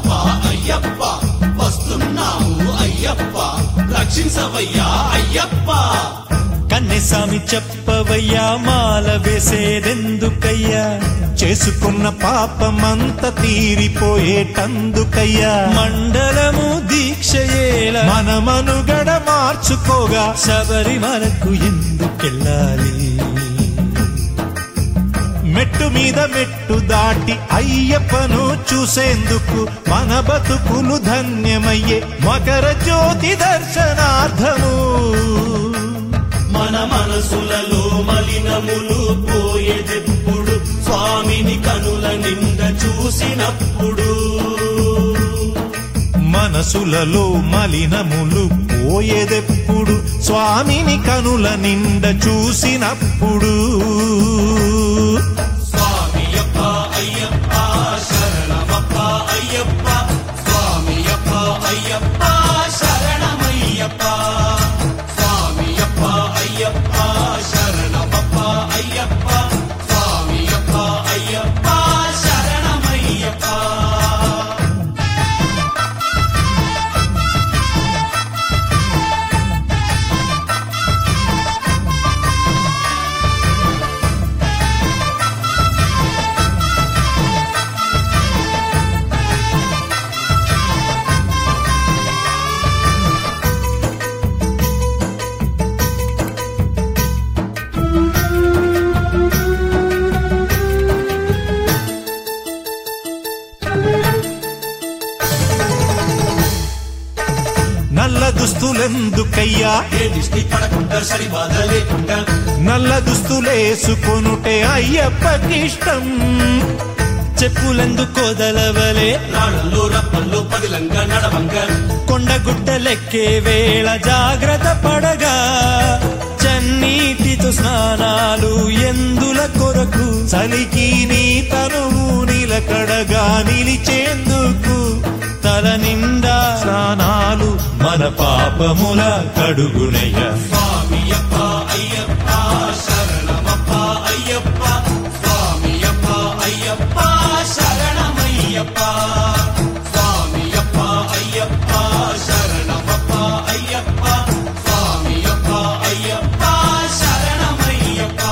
అయ్యప్ప అయ్యప్ప వస్తున్నాము అయ్యప్ప రక్షించవయ్యా అయ్యప్ప కన్నెసామి చెప్పవయ్యా మాల వేసేదెందుకయ్యా చేసుకున్న పాపమంత తీరిపోయేటందుకయ్యా మండలము దీక్షయేల మన మనుగడ మార్చుకోగా శబరిమలకు ఎందుకెళ్ళాలి మెట్టు మీద మెట్టు దాటి అయ్యప్పను చూసేందుకు మన బతుకులు ధన్యమయ్యే మకర జ్యోతి దర్శనార్థము మన మనసులలో మలినములు పోయేదెప్పుడు స్వామిని కనుల నిండ చూసినప్పుడు మనసులలో మలినములు పోయేదెప్పుడు స్వామిని కనుల నిండ చూసినప్పుడు స్వామియప్ప అయ్యప్ప శరణమప్ప అయ్యప్ప స్వామియప్ప అయ్యప్ప శరణమయ్యప్ప స్వామియప్ప అయ్యప్ప శరణమప్ప అయ్యప్ప స్వామియప్ప అయ్యప్ప శరణమయ్యప్ప నల్ల దుస్తులెందుకయ్యా ఏ దిష్టి పడకుండా సరి బాధ లేకుండా నల్ల దుస్తులేసుకొనుటే అయ్యప్పకిష్టం చెప్పులెందుకోదలవలే రాళ్ళల్లో రప్పల్లో పదిలంగా నడవంగా కొండగుట్టలెక్కే వేళ జాగ్రత్త పడగా చన్నీటితో స్నానాలు ఎందుల కొరకు చలికి నీ తనువు నిలకడగా నిలిచేందుకు తల నిండా స్నానాలు మన పాపముల కడుగునయ్య స్వామియప్ప అయ్యప్ప శరణమప్ప అయ్యప్ప స్వామియప్ప అయ్యప్ప శరణమయ్యప్ప స్వామియప్ప అయ్యప్ప శరణమప్ప అయ్యప్ప స్వామియప్ప అయ్యప్ప శరణమయ్యప్ప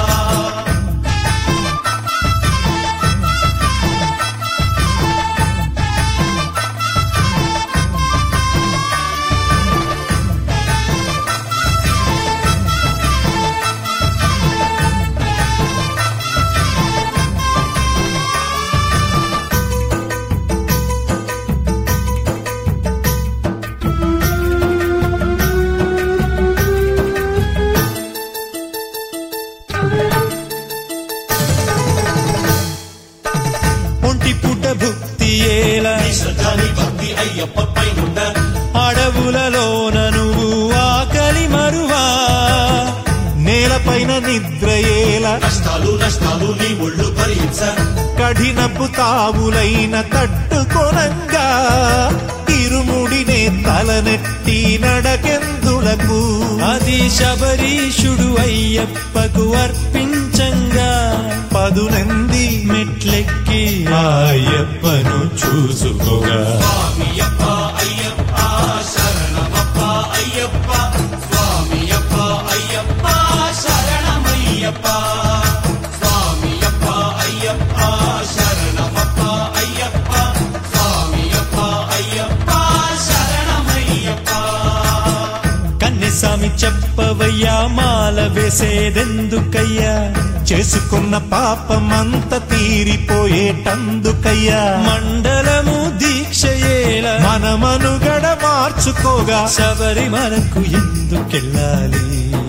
ఒంటి పుట్ట భుక్తి ఏల శ్రద్ధాని భక్తి అయ్యప్ప పైనుండ అడవులలోన నువ్వు ఆకలి మరువా నేలపైన నిద్రయేల కష్టాలు నష్టాలు నీ ఒళ్ళు భరించ కఠినపు తావులైన తట్టుకొనంగా ఇరుముడినే తలనెట్టి నడకెందులకు అది శబరీషుడు అయ్యప్పకు అర్పించంగా పదునంది మెట్లెక్కి అయ్యప్పను చూసుకోగా స్వామియప్ప అయ్యప్ప శరణమప్ప అయ్యప్ప స్వామియప్ప అయ్యప్ప శరణమయ్యప్ప స్వామియప్ప అయ్యప్ప శరణమప్ప అయ్యప్ప స్వామియప్ప అయ్యప్ప శరణమయ్యప్ప కన్నెసామి చెప్పవయ్యా మాల వేసేదెందుకయ్యా చేసుకున్న పాపమంత తీరిపోయేటందుకయ్యా మండలము దీక్షయేల మన మనుగడ మార్చుకోగా శబరిమలకు ఎందుకెళ్ళాలి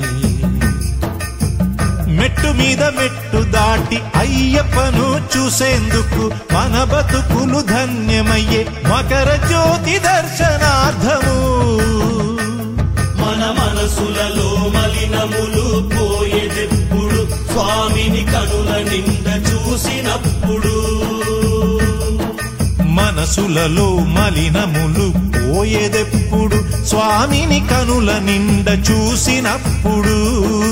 మెట్టు మీద మెట్టు దాటి అయ్యప్పను చూసేందుకు మన బతుకులు ధన్యమయ్యే మకర జ్యోతి దర్శనార్థము మన మనసులలో మలినములు పోయేదెప్పుడు స్వామిని కనుల నిండ చూసినప్పుడు మనసులలో మలినములు పోయేదెప్పుడు స్వామిని కనుల నిండ చూసినప్పుడు